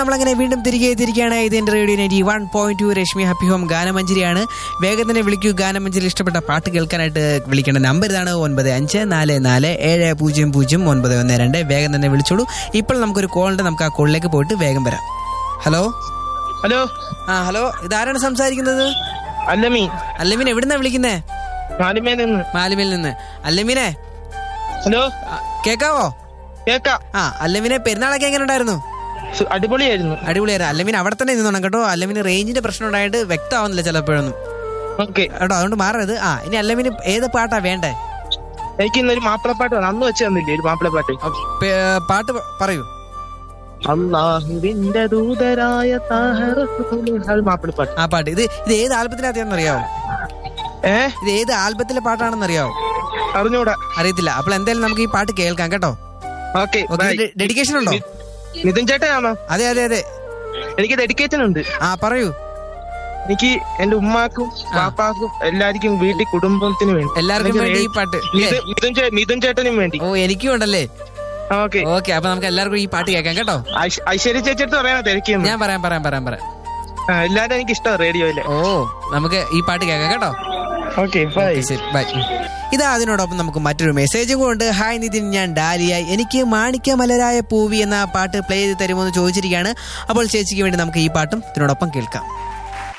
നമ്മളങ്ങനെ വീണ്ടും തിരികെ എത്തിയിരിക്കുകയാണ് ഇത് എന്റെ radio ninety one point two Rashmi happy home ഗാനമഞ്ജരിയാണ് വേഗം തന്നെ വിളിക്കൂ ഗാനമഞ്ജരി ഇഷ്ടപ്പെട്ട പാട്ട് കേൾക്കാനായിട്ട് വിളിക്കേണ്ട നമ്പർ ഇതാണ് ഒൻപത് അഞ്ച് നാല് നാല് ഏഴ് പൂജ്യം പൂജ്യം ഒൻപത് ഒന്ന് രണ്ട് വേഗം തന്നെ വിളിച്ചോളൂ ഇപ്പോൾ നമുക്കൊരു കോൾ ഉണ്ട് നമുക്ക് ആ കോളിലേക്ക് പോയിട്ട് വേഗം വരാം ഹലോ ഹലോ ആ ഹലോ ഇതാരാണ് സംസാരിക്കുന്നത് അല്ലമീ അല്ലമീൻ എവിടുന്നാ വിളിക്കുന്നേ മാലിമേ നിന്ന് മാലിമിൽ നിന്ന് അല്ലമീനെ ഹലോ ആ, കേക്കാവോ കേക്കാം ആ അല്ലമീനെ പെരുന്നാളൊക്കെ എങ്ങനെ ഉണ്ടായിരുന്നു സു- അടിപൊളിയായിരുന്നു അടിപൊളിയായിരുന്നു അല്ലമീൻ അവിടെ തന്നെ നിന്നോണം കേട്ടോ അല്ലമീന് റേഞ്ചിന്റെ പ്രശ്നം ഉണ്ടായിട്ട് വ്യക്തമാവുന്നില്ല ചിലപ്പോഴൊന്നും ഓക്കെ കേട്ടോ അതുകൊണ്ട് മാറരുത് ആ ഇനി അല്ലമീന് ഏത് പാട്ടാ വേണ്ടേ എനിക്ക് ഇന്നൊരു മാപ്പിളപ്പാട്ട് വേണം. അന്ന് വെച്ച് തന്നില്ലേ ഒരു മാപ്പിളപ്പാട്ട് ആ, പേ- പാട്ട് പ- പറയൂ അള്ളാഹുവിന്റെ ദൂതരായ താഹറത്തുൽ അത് മാപ്പിളപ്പാട്ട് ആ പാട്ട് ഇത് ഇത് ഏത് ആൽബത്തിനകത്താണെന്ന് അറിയാവോ ഏ ഇത് ഏത് ആൽബത്തിലെ പാട്ടാണെന്ന് അറിയാവോ അറിഞ്ഞൂടാ അറിയത്തില്ല അപ്പോൾ എന്തായാലും നമുക്ക് ഈ പാട്ട് കേൾക്കാം കേട്ടോ ഓക്കെ ഓക്കെ ഡെഡിക്കേഷൻ ഉണ്ടോ നിതിൻ ചേട്ടനാണോ അതെ അതെ അതെ എനിക്ക് ഡെഡിക്കേഷൻ ഉണ്ട് ആ പറയൂ എനിക്ക് എന്റെ ഉമ്മാക്കും പാപ്പാക്കും എല്ലാവർക്കും വീട്ടിൽ കുടുംബത്തിന് വേണ്ടി എല്ലാവർക്കും എനിക്ക് വേണ്ടി ഈ പാട്ട് ഇല്ലേ? നിതിൻ- നിതിൻ ചേ- നിതിൻ ചേട്ടനും വേണ്ടി ഓ എനിക്കും ഉണ്ടല്ലേ ഓക്കെ ഓക്കെ അപ്പൊ നമുക്ക് എല്ലാവർക്കും ഈ പാട്ട് കേൾക്കാം കേട്ടോ ഐശ്വര്യ ചേച്ചിട്ട് പറയാനാ തിരക്കിയെന്ന് ഞാൻ പറയാം പറയാം പറയാം പറയാം ആ, എല്ലാരും എനിക്ക് ഇഷ്ടം റേഡിയോയില് ഓ നമുക്ക് ഈ പാട്ട് കേൾക്കാം കേട്ടോ ഓക്കെ ബൈ ഓക്കേ, ശരി ബൈ ഇതാ അതിനോടൊപ്പം നമുക്ക് മറ്റൊരു മെസ്സേജ് കൊണ്ട് ഹായ് നിതിൻ ഞാൻ ഡാലിയ എനിക്ക് മാണിക്യ മലരായ പൂവി എന്ന പാട്ട് പ്ലേ ചെയ്ത് തരുമോ എന്ന് ചോദിച്ചിരിക്കുകയാണ് അപ്പോൾ ചേച്ചിക്ക് വേണ്ടി നമുക്ക് ഈ പാട്ടും ഇതിനോടൊപ്പം കേൾക്കാം